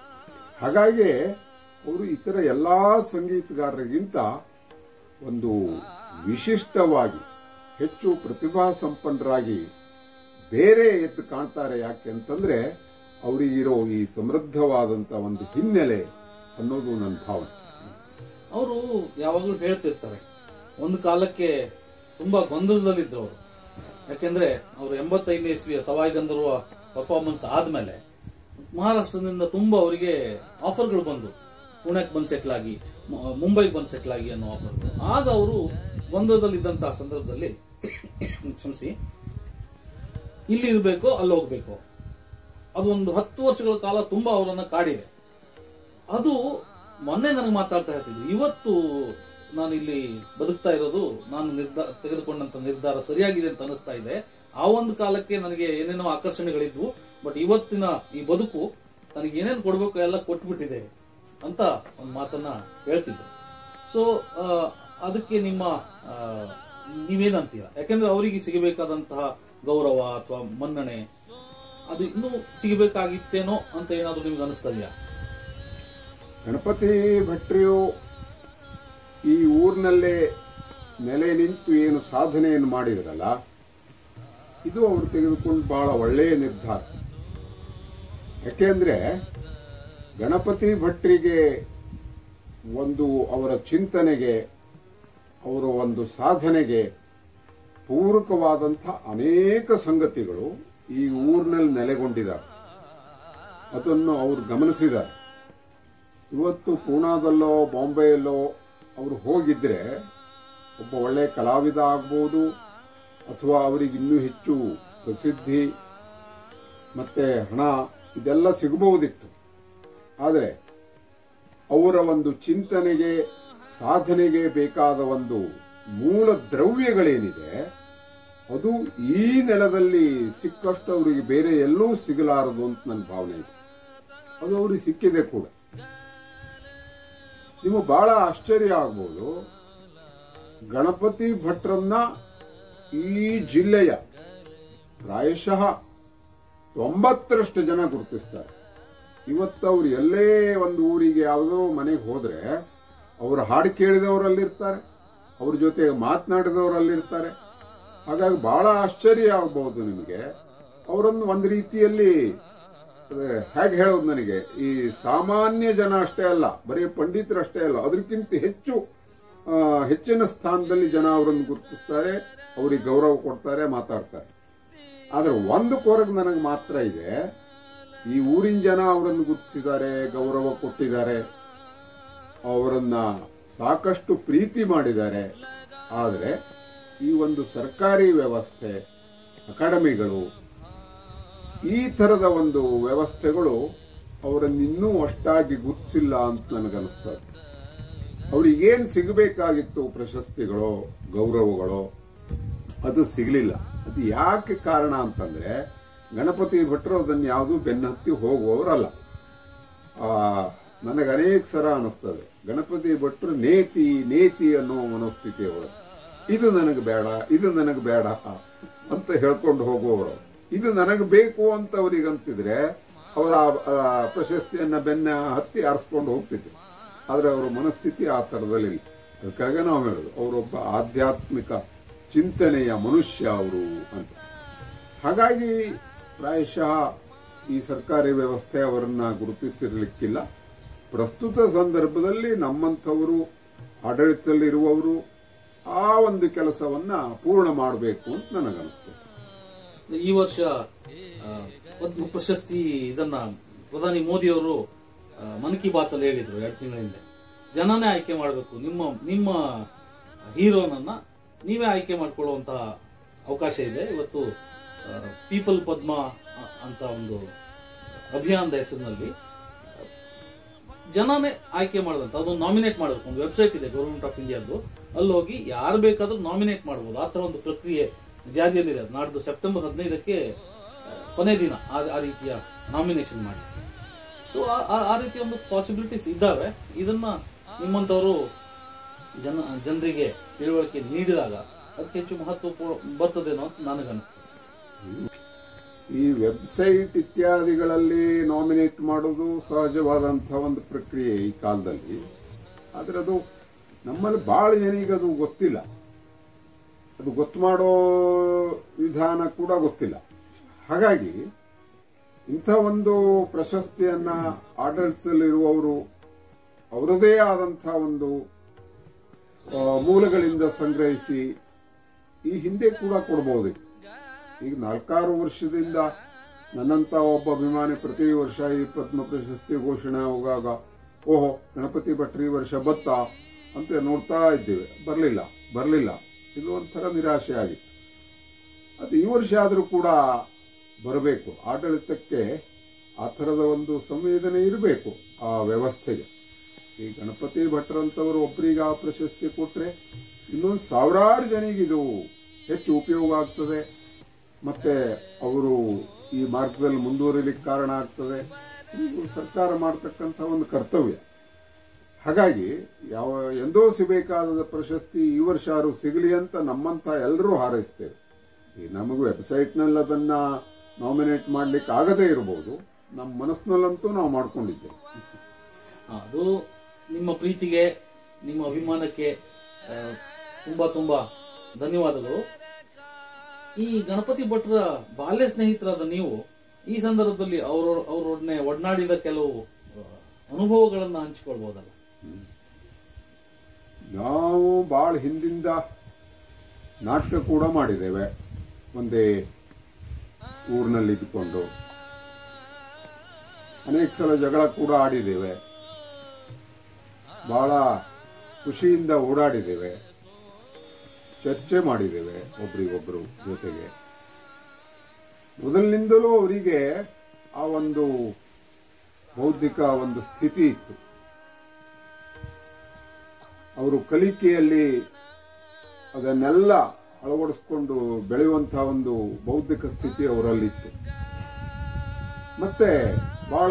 ಹಾಗಾಗಿ ಅವರು ಇತರ ಎಲ್ಲಾ ಸಂಗೀತಗಾರರಿಗಿಂತ ಒಂದು ವಿಶಿಷ್ಟವಾಗಿ ಹೆಚ್ಚು ಪ್ರತಿಭಾ ಸಂಪನ್ನರಾಗಿ ಬೇರೆ ಎದ್ದು ಕಾಣ್ತಾರೆ ಯಾಕೆ ಅಂತಂದ್ರೆ ಅವರಿಗಿರೋ ಈ ಸಮೃದ್ಧವಾದಂತ ಒಂದು ಹಿನ್ನೆಲೆ ಅನ್ನೋದು ನನ್ನ ಭಾವನೆ ಅವರು ಯಾವಾಗಲೂ ಹೇಳ್ತಿರ್ತಾರೆ ಒಂದು ಕಾಲಕ್ಕೆ ತುಂಬಾ ಗೊಂದಲದಲ್ಲಿದ್ರು ಅವರು ಯಾಕೆಂದ್ರೆ ಅವರು ಎಂಬತ್ತೈದನೇ ಇಸ್ವಿಯ ಸವಾಯಿ ಗಂಧರ್ವ ಪರ್ಫಾರ್ಮೆನ್ಸ್ ಆದ್ಮೇಲೆ ಮಹಾರಾಷ್ಟ್ರದಿಂದ ತುಂಬಾ ಅವರಿಗೆ ಆಫರ್ಗಳು ಬಂದು ಪುಣೆಗೆ ಬಂದು ಸೆಟ್ಲ್ ಆಗಿ ಮ- ಮುಂಬೈಗೆ ಬಂದು ಸೆಟ್ಲ್ ಆಗಿ ಅನ್ನೋ ಆಫರ್ಗಳು ಆಗ ಅವರು ಗೊಂದಲದಲ್ಲಿದ್ದಂತಹ ಸಂದರ್ಭದಲ್ಲಿ ಕ್ಷಮಿಸಿ ಇಲ್ಲಿ ಇರಬೇಕು ಅಲ್ಲಿ ಹೋಗ್ಬೇಕು ಅದು ಒಂದು ಹತ್ತು ವರ್ಷಗಳ ಕಾಲ ತುಂಬಾ ಅವರನ್ನ ಕಾಡಿದೆ ಅದು ಮೊನ್ನೆ ನನಗೆ ಮಾತಾಡ್ತಾ ಇರ್ತಿದ್ರು ಇವತ್ತು ನಾನು ಇಲ್ಲಿ ಬದುಕ್ತಾ ಇರೋದು ನಾನು ನಿರ್ಧಾರ ತೆಗೆದುಕೊಂಡಂತ ನಿರ್ಧಾರ ಸರಿಯಾಗಿದೆ ಅಂತ ಅನಿಸ್ತಾ ಇದೆ ಆ ಒಂದು ಕಾಲಕ್ಕೆ ನನಗೆ ಏನೇನೋ ಆಕರ್ಷಣೆಗಳಿದ್ವು ಬಟ್ ಇವತ್ತಿನ ಈ ಬದುಕು ನನಗೆ ಏನೇನು ಕೊಡ್ಬೇಕು ಎಲ್ಲ ಕೊಟ್ಬಿಟ್ಟಿದೆ ಅಂತ ಒಂದು ಮಾತನ್ನ ಹೇಳ್ತಿದ್ರು ಸೊ ಅದಕ್ಕೆ ನಿಮ್ಮ ಆ, ನೀವೇನಂತೀರ ಯಾಕೆಂದ್ರೆ ಅವರಿಗೆ ಸಿಗಬೇಕಾದಂತಹ ಗೌರವ ಅಥವಾ ಮನ್ನಣೆ ಅದು ಇನ್ನೂ ಸಿಗಬೇಕಾಗಿತ್ತೇನೋ ಅಂತ ಏನಾದ್ರು ನಿಮ್ಗೆ ಅನಿಸ್ತಾ ಇದೆಯಾ ಗಣಪತಿ ಭಟ್ರಿಯು ಈ ಊರಿನಲ್ಲೇ ನೆಲೆ ನಿಂತು ಏನು ಸಾಧನೆಯನ್ನು ಮಾಡಿದ್ರಲ್ಲ ಇದು ಅವರು ತೆಗೆದುಕೊಂಡು ಬಹಳ ಒಳ್ಳೆಯ ನಿರ್ಧಾರ ಯಾಕೆಂದ್ರೆ ಗಣಪತಿ ಭಟ್ರಿಗೆ ಒಂದು ಅವರ ಚಿಂತನೆಗೆ ಅವರ ಒಂದು ಸಾಧನೆಗೆ ಪೂರಕವಾದಂಥ ಅನೇಕ ಸಂಗತಿಗಳು ಈ ಊರಿನಲ್ಲಿ ನೆಲೆಗೊಂಡಿದ್ದಾರೆ ಅದನ್ನು ಅವರು ಗಮನಿಸಿದ್ದಾರೆ ಇವತ್ತು ಪೂನಾದಲ್ಲೋ ಬಾಂಬೆಯಲ್ಲೋ ಅವರು ಹೋಗಿದ್ರೆ ಒಬ್ಬ ಒಳ್ಳೆಯ ಕಲಾವಿದ ಆಗ್ಬೋದು ಅಥವಾ ಅವರಿಗೆ ಇನ್ನೂ ಹೆಚ್ಚು ಪ್ರಸಿದ್ಧಿ ಮತ್ತೆ ಹಣ ಇದೆಲ್ಲ ಸಿಗಬಹುದಿತ್ತು ಆದರೆ ಅವರ ಒಂದು ಚಿಂತನೆಗೆ ಸಾಧನೆಗೆ ಬೇಕಾದ ಒಂದು ಮೂಲ ದ್ರವ್ಯಗಳೇನಿದೆ ಅದು ಈ ನೆಲದಲ್ಲಿ ಸಿಕ್ಕಷ್ಟು ಅವರಿಗೆ ಬೇರೆ ಎಲ್ಲೂ ಸಿಗಲಾರದು ಅಂತ ನನ್ನ ಭಾವನೆ ಇದೆ ಅದು ಅವರಿಗೆ ಸಿಕ್ಕಿದೆ ಕೂಡ ನಿಮಗೆ ಬಹಳ ಆಶ್ಚರ್ಯ ಆಗ್ಬೋದು ಗಣಪತಿ ಭಟ್ರನ್ನ ಈ ಜಿಲ್ಲೆಯ ಪ್ರಾಯಶಃ ತೊಂಬತ್ತರಷ್ಟು ಜನ ಗುರುತಿಸ್ತಾರೆ ಇವತ್ತು ಅವ್ರು ಎಲ್ಲೇ ಒಂದು ಊರಿಗೆ ಯಾವುದೋ ಮನೆಗೆ ಹೋದ್ರೆ ಅವ್ರ ಹಾಡು ಕೇಳಿದವರಲ್ಲಿರ್ತಾರೆ ಅವ್ರ ಜೊತೆ ಮಾತನಾಡಿದವರಲ್ಲಿರ್ತಾರೆ ಹಾಗಾಗಿ ಬಹಳ ಆಶ್ಚರ್ಯ ಆಗ್ಬಹುದು ನಿಮಗೆ ಅವರನ್ನು ಒಂದು ರೀತಿಯಲ್ಲಿ ಹೇಗೆ ಹೇಳೋದು ನನಗೆ ಈ ಸಾಮಾನ್ಯ ಜನ ಅಷ್ಟೇ ಅಲ್ಲ ಬರೀ ಪಂಡಿತರು ಅಷ್ಟೇ ಅಲ್ಲ ಅದಕ್ಕಿಂತ ಹೆಚ್ಚು ಆ, ಹೆಚ್ಚಿನ ಸ್ಥಾನದಲ್ಲಿ ಜನ ಅವರನ್ನು ಗುರುತಿಸ್ತಾರೆ ಅವರಿಗೆ ಗೌರವ ಕೊಡ್ತಾರೆ ಮಾತಾಡ್ತಾರೆ ಆದ್ರೆ ಒಂದು ಕೊರಗು ನನಗೆ ಮಾತ್ರ ಇದೆ ಈ ಊರಿನ ಜನ ಅವರನ್ನು ಗುರುತಿಸಿದ್ದಾರೆ ಗೌರವ ಕೊಟ್ಟಿದ್ದಾರೆ ಅವರನ್ನ ಸಾಕಷ್ಟು ಪ್ರೀತಿ ಮಾಡಿದ್ದಾರೆ ಆದರೆ ಈ ಒಂದು ಸರ್ಕಾರಿ ವ್ಯವಸ್ಥೆ ಅಕಾಡೆಮಿಗಳು ಈ ಥರದ ಒಂದು ವ್ಯವಸ್ಥೆಗಳು ಅವರನ್ನಿನ್ನೂ ಅಷ್ಟಾಗಿ ಗುರುತಿಸಿಲ್ಲ ಅಂತ ನನಗನ್ನಿಸ್ತದೆ ಅವ್ರಿಗೇನು ಸಿಗಬೇಕಾಗಿತ್ತು ಪ್ರಶಸ್ತಿಗಳು ಗೌರವಗಳು ಅದು ಸಿಗಲಿಲ್ಲ ಅದು ಯಾಕೆ ಕಾರಣ ಅಂತಂದ್ರೆ ಗಣಪತಿ ಭಟ್ರು ಅದನ್ನು ಯಾವುದೂ ಬೆನ್ನತ್ತಿ ಹೋಗುವವರಲ್ಲ ಆ, ನನಗೆ ಅನೇಕ ಸಲ ಅನಿಸ್ತದೆ ಗಣಪತಿ ಭಟ್ರು ನೇತಿ ನೇತಿ ಅನ್ನೋ ಮನೋಸ್ಥಿತಿ ಅವರು ಇದು ನನಗೆ ಬೇಡ ಇದು ನನಗೆ ಬೇಡ ಅಂತ ಹೇಳ್ಕೊಂಡು ಹೋಗುವವರು ಇದು ನನಗೆ ಬೇಕು ಅಂತ ಅವ್ರಿಗೆ ಅನ್ಸಿದ್ರೆ ಅವರ ಆ, ಆ ಪ್ರಶಸ್ತಿಯನ್ನ ಬೆನ್ನ ಹತ್ತಿ ಆರಿಸ್ಕೊಂಡು ಹೋಗ್ತಿದ್ರು ಆದ್ರೆ ಅವರ ಮನಸ್ಥಿತಿ ಆ ಥರದಲ್ಲಿ ಅದಕ್ಕಾಗಿ ನಾವು ಹೇಳೋದು ಅವರೊಬ್ಬ ಆಧ್ಯಾತ್ಮಿಕ ಚಿಂತನೆಯ ಮನುಷ್ಯ ಅವರು ಅಂತ ಹಾಗಾಗಿ ಪ್ರಾಯಶಃ ಈ ಸರ್ಕಾರಿ ವ್ಯವಸ್ಥೆ ಅವರನ್ನ ಗುರುತಿಸಿರ್ಲಿಕ್ಕಿಲ್ಲ ಪ್ರಸ್ತುತ ಸಂದರ್ಭದಲ್ಲಿ ನಮ್ಮಂಥವರು ಆಡಳಿತದಲ್ಲಿರುವವರು ಆ ಒಂದು ಕೆಲಸವನ್ನ ಪೂರ್ಣ ಮಾಡಬೇಕು ಅಂತ ನನಗನ್ನಿಸ್ತದೆ ಈ ವರ್ಷ ಆ, ಪದ್ಮ ಪ್ರಶಸ್ತಿ ಇದನ್ನ ಪ್ರಧಾನಿ ಮೋದಿ ಅವರು ಮನ್ ಕಿ ಬಾತ್ ಅಲ್ಲಿ ಹೇಳಿದ್ರು ಎರಡು ತಿಂಗಳ ಹಿಂದೆ ಜನನೇ ಆಯ್ಕೆ ಮಾಡಬೇಕು ನಿಮ್ಮ ನಿಮ್ಮ ಹೀರೋನನ್ನ ನೀವೇ ಆಯ್ಕೆ ಮಾಡ್ಕೊಳ್ಳುವಂತಹ ಅವಕಾಶ ಇದೆ ಇವತ್ತು ಪೀಪಲ್ ಪದ್ಮ ಅ- ಅಂತ ಒಂದು ಅಭಿಯಾನದ ಹೆಸರಿನಲ್ಲಿ ಜನನೇ ಆಯ್ಕೆ ಮಾಡದಂತ ಅದನ್ನು ನಾಮಿನೇಟ್ ಮಾಡಬೇಕು ಒಂದು ವೆಬ್ಸೈಟ್ ಇದೆ ಗೌರ್ಮೆಂಟ್ ಆಫ್ ಇಂಡಿಯಾದ್ದು ಅಲ್ಲಿ ಹೋಗಿ ಯಾರು ಬೇಕಾದ್ರೂ ನಾಮಿನೇಟ್ ಮಾಡಬಹುದು ಆ ತರ ಒಂದು ಪ್ರಕ್ರಿಯೆ ಜಾರಿಯಲ್ಲಿದೆ ಅದು ನಾಡ್ದು ಸೆಪ್ಟೆಂಬರ್ ಹದಿನೈದಕ್ಕೆ ಆ, ಕೊನೆ ದಿನ ಆ ಆ ರೀತಿಯ ನಾಮಿನೇಷನ್ ಮಾಡಿ ಸೊ ಆ ರೀತಿಯ ಒಂದು ಪಾಸಿಬಿಲಿಟೀಸ್ ಇದ್ದಾವೆ ಇದನ್ನ ನಿಮ್ಮಂತವರು ಜನ ಜನರಿಗೆ ತಿಳುವಳಿಕೆ ನೀಡಿದಾಗ ಅದಕ್ಕೆ ಹೆಚ್ಚು ಮಹತ್ವ ಪೂ- ಬರ್ತದೇನೋ ಅಂತ ನನಗನ್ನಿಸ್ತದೆ ಈ ವೆಬ್ಸೈಟ್ ಇತ್ಯಾದಿಗಳಲ್ಲಿ ನಾಮಿನೇಟ್ ಮಾಡೋದು ಸಹಜವಾದಂತಹ ಒಂದು ಪ್ರಕ್ರಿಯೆ ಈ ಕಾಲದಲ್ಲಿ ಆದ್ರೆ ಅದು ನಮ್ಮಲ್ಲಿ ಬಹಳ ಜನಿಗೆ ಅದು ಗೊತ್ತಿಲ್ಲ ಅದು ಗೊತ್ತು ಮಾಡೋ ವಿಧಾನ ಕೂಡ ಗೊತ್ತಿಲ್ಲ ಹಾಗಾಗಿ ಇಂಥ ಒಂದು ಪ್ರಶಸ್ತಿಯನ್ನ ಆಡಳಿತದಲ್ಲಿರುವವರು ಅವರದೇ ಆದಂತಹ ಒಂದು ಆ, ಮೂಲಗಳಿಂದ ಸಂಗ್ರಹಿಸಿ ಈ ಹಿಂದೆ ಕೂಡ ಕೊಡಬಹುದಿತ್ತು ಈಗ ನಾಲ್ಕಾರು ವರ್ಷದಿಂದ ನನ್ನಂತ ಒಬ್ಬ ಅಭಿಮಾನಿ ಪ್ರತಿ ವರ್ಷ ಈ ಪದ್ಮ ಪ್ರಶಸ್ತಿ ಘೋಷಣೆ ಹೋಗಾಗ ಓಹೋ ಗಣಪತಿ ಭಟ್ರು ಈ ವರ್ಷ ಬತ್ತ ಅಂತ ನೋಡ್ತಾ ಇದ್ದೇವೆ ಬರಲಿಲ್ಲ ಬರಲಿಲ್ಲ ಇದು ಒಂಥರ ನಿರಾಶೆ ಆಗಿತ್ತು ಅದು ಈ ವರ್ಷ ಆದರೂ ಕೂಡ ಬರಬೇಕು ಆಡಳಿತಕ್ಕೆ ಆ ಥರದ ಒಂದು ಸಂವೇದನೆ ಇರಬೇಕು ಆ ವ್ಯವಸ್ಥೆಗೆ ಈ ಗಣಪತಿ ಭಟ್ರಂತವರು ಒಬ್ಬರಿಗೆ ಆ ಪ್ರಶಸ್ತಿ ಕೊಟ್ರೆ ಇನ್ನೊಂದು ಸಾವಿರಾರು ಜನಿಗೆ ಇದು ಹೆಚ್ಚು ಉಪಯೋಗ ಆಗ್ತದೆ ಮತ್ತೆ ಅವರು ಈ ಮಾರ್ಗದಲ್ಲಿ ಮುಂದುವರಿಲಿಕ್ಕೆ ಕಾರಣ ಆಗ್ತದೆ ಇದು ಸರ್ಕಾರ ಮಾಡತಕ್ಕಂಥ ಒಂದು ಕರ್ತವ್ಯ ಹಾಗಾಗಿ ಯಾವ ಎಂದೋ ಸಿಗಬೇಕಾದ ಪ್ರಶಸ್ತಿ ಈ ವರ್ಷ ಯಾರು ಸಿಗಲಿ ಅಂತ ನಮ್ಮಂತ ಎಲ್ಲರೂ ಹಾರೈಸ್ತೇವೆ ಈ ನಮಗೂ ವೆಬ್ಸೈಟ್ನಲ್ಲಿ ಅದನ್ನ ನಾಮಿನೇಟ್ ಮಾಡ್ಲಿಕ್ಕೆ ಆಗದೇ ಇರಬಹುದು ನಮ್ಮ ಮನಸ್ಸಿನಲ್ಲಂತೂ ನಾವು ಮಾಡ್ಕೊಂಡಿದ್ದೇವೆ ಆ, ಅದು ನಿಮ್ಮ ಪ್ರೀತಿಗೆ ನಿಮ್ಮ ಅಭಿಮಾನಕ್ಕೆ ಆ, ತುಂಬಾ ತುಂಬಾ ಧನ್ಯವಾದಗಳು ಈ ಗಣಪತಿ ಭಟ್ರ ಬಾಲ್ಯ ಸ್ನೇಹಿತರಾದ ನೀವು ಈ ಸಂದರ್ಭದಲ್ಲಿ ಅವರ ಅವರೊಡನೆ ಒಡನಾಡಿದ ಕೆಲವು ಆ, ಅನುಭವಗಳನ್ನ ಹಂಚಿಕೊಳ್ಬಹುದಲ್ಲ ನಾವು ಭಾಳ ಹಿಂದಿಂದ ನಾಟಕ ಕೂಡ ಮಾಡಿದ್ದೇವೆ ಒಂದೇ ಊರಿನಲ್ಲಿ ಇದ್ಕೊಂಡು ಅನೇಕ ಸಲ ಜಗಳ ಕೂಡ ಆಡಿದ್ದೇವೆ ಬಹಳ ಖುಷಿಯಿಂದ ಓಡಾಡಿದ್ದೇವೆ ಚರ್ಚೆ ಮಾಡಿದ್ದೇವೆ ಒಬ್ರಿಗೊಬ್ರು ಜೊತೆಗೆ ಮೊದಲಿನಿಂದಲೂ ಅವರಿಗೆ ಆ ಒಂದು ಬೌದ್ಧಿಕ ಒಂದು ಸ್ಥಿತಿ ಇತ್ತು ಅವರು ಕಲಿಕೆಯಲ್ಲಿ ಅದನ್ನೆಲ್ಲ ಅಳವಡಿಸ್ಕೊಂಡು ಬೆಳೆಯುವಂತಹ ಒಂದು ಬೌದ್ಧಿಕ ಸ್ಥಿತಿ ಅವರಲ್ಲಿತ್ತು ಮತ್ತೆ ಬಹಳ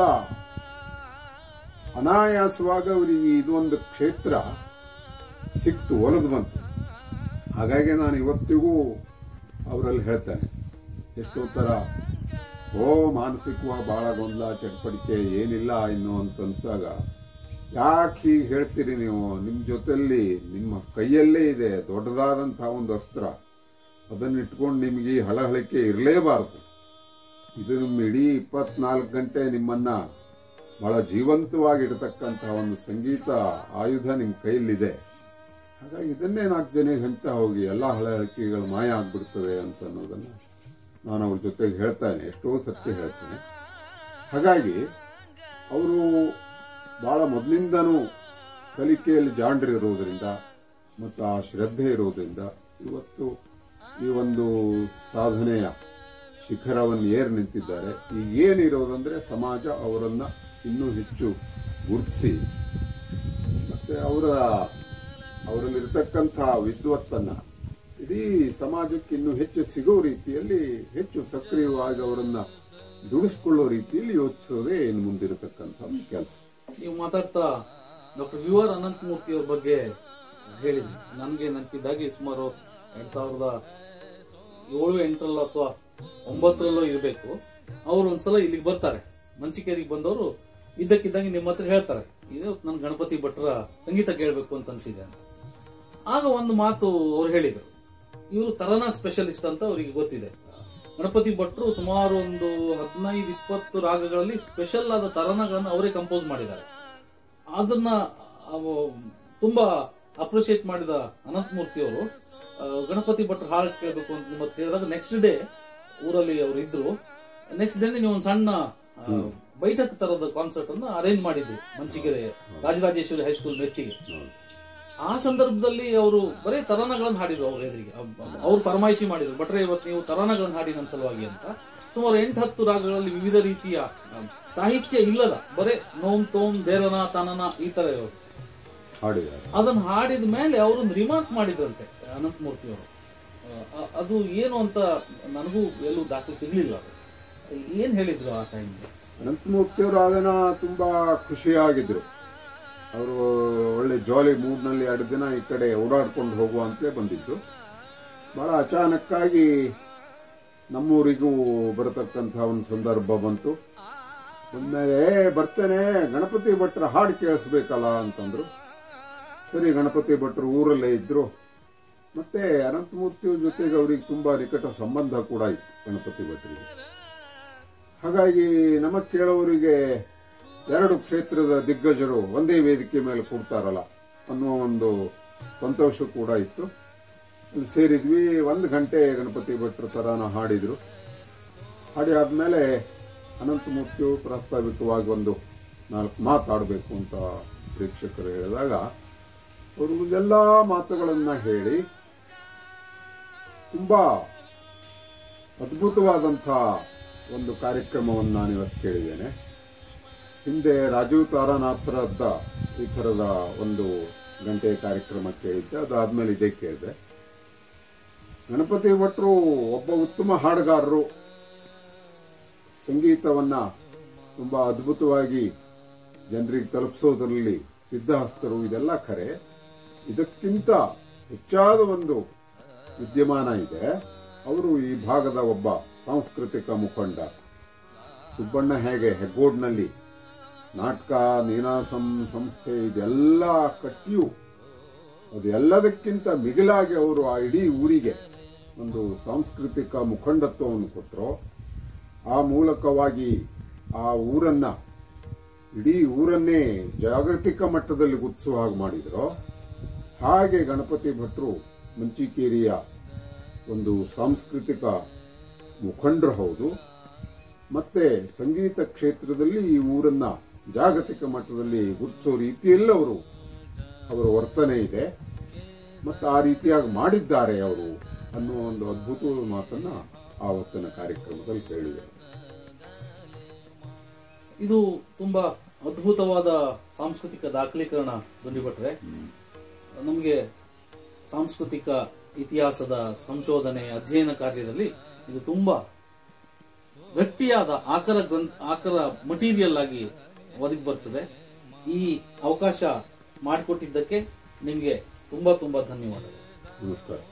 ಅನಾಯಾಸವಾಗಿ ಅವರಿಗೆ ಇದೊಂದು ಕ್ಷೇತ್ರ ಸಿಕ್ತು ಒಲದು ಬಂತು ಹಾಗಾಗಿ ನಾನು ಇವತ್ತಿಗೂ ಅವರಲ್ಲಿ ಹೇಳ್ತೇನೆ ಎಷ್ಟೋ ತರ ಓ ಮಾನಸಿಕವಾಗಿ ಬಹಳ ಗೊಂದಲ ಚಟಪಟಿಕೆ ಏನಿಲ್ಲ ಇನ್ನು ಅಂತ ಅನ್ಸಾಗ ಯಾಕೆ ಹೀಗೆ ಹೇಳ್ತೀರಿ ನೀವು ನಿಮ್ಮ ಜೊತೆಯಲ್ಲಿ ನಿಮ್ಮ ಕೈಯಲ್ಲೇ ಇದೆ ದೊಡ್ಡದಾದಂತಹ ಒಂದು ಅಸ್ತ್ರ ಅದನ್ನ ಇಟ್ಕೊಂಡು ನಿಮಗೆ ಈ ಹಳಹಳಿಕೆ ಇರಲೇಬಾರದು ಇದು ನಿಮ್ಮ ಇಡೀ ಇಪ್ಪತ್ನಾಲ್ಕು ಗಂಟೆ ನಿಮ್ಮನ್ನ ಬಹಳ ಜೀವಂತವಾಗಿಡತಕ್ಕಂತಹ ಒಂದು ಸಂಗೀತ ಆಯುಧ ನಿಮ್ಮ ಕೈಯಲ್ಲಿದೆ ಹಾಗಾಗಿ ಇದನ್ನೇ ನಾಲ್ಕು ಜನ ಹಂತ ಹೋಗಿ ಎಲ್ಲ ಹಳಹಳಿಕೆಗಳು ಮಾಯ ಆಗ್ಬಿಡ್ತವೆ ಅಂತ ಅನ್ನೋದನ್ನ ನಾನು ಅವ್ರ ಜೊತೆಗೆ ಹೇಳ್ತಾನೆ ಎಷ್ಟೋ ಸತ್ಯ ಹೇಳ್ತೇನೆ ಹಾಗಾಗಿ ಅವರು ಬಹಳ ಮೊದಲಿಂದನೂ ಕಲಿಕೆಯಲ್ಲಿ ಜಾಂಡ್ರಿರೋದ್ರಿಂದ ಮತ್ತು ಆ ಶ್ರದ್ಧೆ ಇರೋದ್ರಿಂದ ಇವತ್ತು ಈ ಒಂದು ಸಾಧನೆಯ ಶಿಖರವನ್ನು ಏರ್ ನಿಂತಿದ್ದಾರೆ ಈಗ ಏನಿರೋದಂದ್ರೆ ಸಮಾಜ ಅವರನ್ನ ಇನ್ನೂ ಹೆಚ್ಚು ಗುರುತಿಸಿ ಮತ್ತೆ ಅವರ ಅವರಲ್ಲಿರ್ತಕ್ಕಂಥ ವಿದ್ವತ್ತನ್ನ ಇಡೀ ಸಮಾಜಕ್ಕೆ ಇನ್ನೂ ಹೆಚ್ಚು ಸಿಗೋ ರೀತಿಯಲ್ಲಿ ಹೆಚ್ಚು ಸಕ್ರಿಯವಾಗಿ ಅವರನ್ನ ದುಡಿಸ್ಕೊಳ್ಳೋ ರೀತಿಯಲ್ಲಿ ಯೋಚಿಸೋದೇ ಇನ್ನು ಮುಂದಿರತಕ್ಕಂಥ ಕೆಲಸ ನೀವು ಮಾತಾಡ್ತಾ ಡಾಕ್ಟರ್ ವಿ ಆರ್ ಅನಂತಮೂರ್ತಿ ಅವ್ರ ಬಗ್ಗೆ ಹೇಳಿದ್ರಿ ನನಗೆ ನೆನಪಿದ್ದಾಗಿ ಸುಮಾರು ಎರಡ್ ಸಾವಿರದ ಏಳು ಎಂಟರಲ್ಲೋ ಅಥವಾ ಒಂಬತ್ತರಲ್ಲೋ ಇರಬೇಕು ಅವ್ರು ಒಂದ್ಸಲ ಇಲ್ಲಿಗೆ ಬರ್ತಾರೆ ಮಂಚಿಕೇರಿಗೆ ಬಂದವರು ಇದ್ದಕ್ಕಿದ್ದಂಗೆ ನಿಮ್ಮ ಹತ್ರ ಹೇಳ್ತಾರೆ ಇದು ನನ್ ಗಣಪತಿ ಭಟ್ರ ಸಂಗೀತ ಕೇಳಬೇಕು ಅಂತ ಅನ್ಸಿದೆ ಅಂತ ಆಗ ಒಂದು ಮಾತು ಅವ್ರು ಹೇಳಿದರು ಇವರು ತರನಾ ಸ್ಪೆಷಲಿಸ್ಟ್ ಅಂತ ಅವರಿಗೆ ಗೊತ್ತಿದೆ ಗಣಪತಿ ಭಟ್ರು ಸುಮಾರು ಒಂದು ಹದಿನೈದು ಇಪ್ಪತ್ತು ರಾಗಗಳಲ್ಲಿ ಸ್ಪೆಷಲ್ ಆದ ತರನಗಳನ್ನು ಅವರೇ ಕಂಪೋಸ್ ಮಾಡಿದ್ದಾರೆ ಅದನ್ನ ಅವು ತುಂಬಾ ಅಪ್ರಿಶಿಯೇಟ್ ಮಾಡಿದ ಅನಂತಮೂರ್ತಿ ಅವರು ಗಣಪತಿ ಭಟ್ರು ಹಾಡು ಕೇಳಬೇಕು ಅಂತ ನಿಮ್ಮ ಹತ್ರ ಹೇಳಿದಾಗ ನೆಕ್ಸ್ಟ್ ಡೇ ಊರಲ್ಲಿ ಅವರು ಇದ್ರು ನೆಕ್ಸ್ಟ್ ಡೇ ನೀವು ಒಂದು ಸಣ್ಣ ಆ, ಬೈಠಕ್ ತರದ ಕಾನ್ಸರ್ಟ್ ಅನ್ನು ಅರೇಂಜ್ ಮಾಡಿದ್ರು ಮಂಚಿಗೆರೆ ರಾಜರಾಜೇಶ್ವರಿ ಹೈಸ್ಕೂಲ್ ಮೆತ್ತಿಗೆ ಆ ಸಂದರ್ಭದಲ್ಲಿ ಅವರು ಬರೀ ತರಾನಗಳನ್ನು ಹಾಡಿದ್ರು ಅವ್ರ ಎದುರಿಗೆ ಅವ್ರು ಫರಮಾಯಿಸಿ ಮಾಡಿದ್ರು ಭಟ್ರೆ ಇವತ್ತು ನೀವು ತರಾನಗಳನ್ನು ಹಾಡಿ ನನ್ನ ಸಲುವಾಗಿ ಅಂತ ಸುಮಾರು ಎಂಟು ಹತ್ತು ರಾಗಗಳಲ್ಲಿ ವಿವಿಧ ರೀತಿಯ ಆ, ಸಾಹಿತ್ಯ ಇಲ್ಲದ ಬರೇ ನೋಮ್ ತೋಮ್ ದೇರನ ತನನ ಈ ತರ ಇರೋದು ಹಾಡಿದ್ದಾರೆ ಅದನ್ನ ಹಾಡಿದ ಮೇಲೆ ಅವರೊಂದು ರಿಮಾರ್ಕ್ ಮಾಡಿದ್ರಂತೆ ಅನಂತಮೂರ್ತಿ ಅವರು ಆ, ಅದು ಏನು ಅಂತ ನನಗೂ ಎಲ್ಲೂ ದಾಖಲೆ ಸಿಗ್ಲಿಲ್ಲ ಅದು. ಏನ್ ಹೇಳಿದ್ರು ಆ ಟೈಮ್ ಅನಂತಮೂರ್ತಿಯವರು ಅದನ್ನ ತುಂಬಾ ಖುಷಿಯಾಗಿದ್ರು ಅವರು ಒಳ್ಳೆ ಜಾಲಿ ಮೂಡ್ನಲ್ಲಿ ಎರಡು ದಿನ ಈ ಕಡೆ ಓಡಾಡ್ಕೊಂಡು ಹೋಗುವಂತೆ ಬಂದಿದ್ದು ಬಹಳ ಅಚಾನಕ್ಕಾಗಿ ನಮ್ಮೂರಿಗೂ ಬರತಕ್ಕಂಥ ಒಂದು ಸಂದರ್ಭ ಬಂತು ಬಂದ್ಮೇಲೆ "ಏ, ಬರ್ತೇನೆ ಗಣಪತಿ ಭಟ್ರ ಹಾಡು ಕೇಳಿಸ್ಬೇಕಲ್ಲ ಅಂತಂದ್ರು ಸರಿ ಗಣಪತಿ ಭಟ್ರು ಊರಲ್ಲೇ ಇದ್ರು ಮತ್ತೆ ಅನಂತಮೂರ್ತಿಯ ಜೊತೆಗೆ ಅವ್ರಿಗೆ ತುಂಬಾ ನಿಕಟ ಸಂಬಂಧ ಕೂಡ ಇತ್ತು ಗಣಪತಿ ಭಟ್ರಿಗೆ ಹಾಗಾಗಿ ನಮಗ್ ಕೇಳೋರಿಗೆ ಎರಡು ಕ್ಷೇತ್ರದ ದಿಗ್ಗಜರು ಒಂದೇ ವೇದಿಕೆ ಮೇಲೆ ಕೊಡ್ತಾರಲ್ಲ ಅನ್ನುವ ಒಂದು ಸಂತೋಷ ಕೂಡ ಇತ್ತು ಅಲ್ಲಿ ಸೇರಿದ್ವಿ ಒಂದು ಗಂಟೆ ಗಣಪತಿ ಭಟ್ರ ತರಾನ ಹಾಡಿದ್ರು ಹಾಡಿ ಆದ್ಮೇಲೆ ಅನಂತಮೂರ್ತಿಯು ಪ್ರಾಸ್ತಾವಿಕವಾಗಿ ಒಂದು ನಾಲ್ಕು ಮಾತಾಡಬೇಕು ಅಂತ ಪ್ರೇಕ್ಷಕರು ಹೇಳಿದಾಗ ಅವರು ಎಲ್ಲ ಮಾತುಗಳನ್ನ ಹೇಳಿ ತುಂಬಾ ಅದ್ಭುತವಾದಂಥ ಒಂದು ಕಾರ್ಯಕ್ರಮವನ್ನು ನಾನು ಇವತ್ತು ಕೇಳಿದ್ದೇನೆ ಹಿಂದೆ ರಾಜೀವ್ ತಾರಾನಾಥರದ್ದ ಈ ಥರದ ಒಂದು ಗಂಟೆಯ ಕಾರ್ಯಕ್ರಮ ಕೇಳಿದ್ದೆ ಅದಾದ್ಮೇಲೆ ಇದೇ ಕೇಳಿದೆ ಗಣಪತಿ ಭಟ್ರು ಒಬ್ಬ ಉತ್ತಮ ಹಾಡುಗಾರರು ಸಂಗೀತವನ್ನ ತುಂಬಾ ಅದ್ಭುತವಾಗಿ ಜನರಿಗೆ ತಲುಪಿಸೋದ್ರಲ್ಲಿ ಸಿದ್ಧಹಸ್ತರು ಇದೆಲ್ಲ ಖರೆ ಇದಕ್ಕಿಂತ ಹೆಚ್ಚಾದ ಒಂದು ವಿದ್ಯಮಾನ ಇದೆ ಅವರು ಈ ಭಾಗದ ಒಬ್ಬ ಸಾಂಸ್ಕೃತಿಕ ಮುಖಂಡ ಸುಬ್ಬಣ್ಣ ಹೇಗೆ ಹೆಗ್ಗೋಡ್ನಲ್ಲಿ ನಾಟಕ ನೀನಾಸಂ ಸಂಸ್ಥೆ ಇದೆಲ್ಲ ಕಟ್ಟಿಯು ಅದು ಎಲ್ಲದಕ್ಕಿಂತ ಮಿಗಿಲಾಗಿ ಅವರು ಆ ಇಡೀ ಊರಿಗೆ ಒಂದು ಸಾಂಸ್ಕೃತಿಕ ಮುಖಂಡತ್ವವನ್ನು ಕೊಟ್ಟರು ಆ ಮೂಲಕವಾಗಿ ಆ ಊರನ್ನ ಇಡೀ ಊರನ್ನೇ ಜಾಗತಿಕ ಮಟ್ಟದಲ್ಲಿ ಗುರುತಿಸುವ ಹಾಗೆ ಮಾಡಿದ್ರು ಹಾಗೆ ಗಣಪತಿ ಭಟ್ರು ಮಂಚಿಕೇರಿಯ ಒಂದು ಸಾಂಸ್ಕೃತಿಕ ಮುಖಂಡರು ಹೌದು ಮತ್ತೆ ಸಂಗೀತ ಕ್ಷೇತ್ರದಲ್ಲಿ ಈ ಊರನ್ನ ಜಾಗತಿಕ ಮಟ್ಟದಲ್ಲಿ ಗುರುತಿಸೋ ರೀತಿಯಲ್ಲಿ ಅವರು ಅವರ ವರ್ತನೆ ಇದೆ ಮತ್ತು ಆ ರೀತಿಯಾಗಿ ಮಾಡಿದ್ದಾರೆ ಅವರು ಅನ್ನುವ ಒಂದು ಅದ್ಭುತ ಮಾತನ್ನ ಆವತ್ತಿನ ಕಾರ್ಯಕ್ರಮದಲ್ಲಿ ಕೇಳಿದೆ ಇದು ತುಂಬಾ ಅದ್ಭುತವಾದ ಸಾಂಸ್ಕೃತಿಕ ದಾಖಲೀಕರಣ ದುಂಡಿಭಟ್ರೆ ನಮಗೆ ಸಾಂಸ್ಕೃತಿಕ ಇತಿಹಾಸದ ಸಂಶೋಧನೆ ಅಧ್ಯಯನ ಕಾರ್ಯದಲ್ಲಿ ಇದು ತುಂಬಾ ಗಟ್ಟಿಯಾದ ಆಕರ ಗ್ರಂಥ ಆಕರ ಮಟೀರಿಯಲ್ ಆಗಿ ಒದಗಿ ಬರ್ತದೆ ಈ ಅವಕಾಶ ಮಾಡಿಕೊಟ್ಟಿದ್ದಕ್ಕೆ ನಿಮಗೆ ತುಂಬಾ ತುಂಬಾ ಧನ್ಯವಾದಗಳು ನಮಸ್ಕಾರ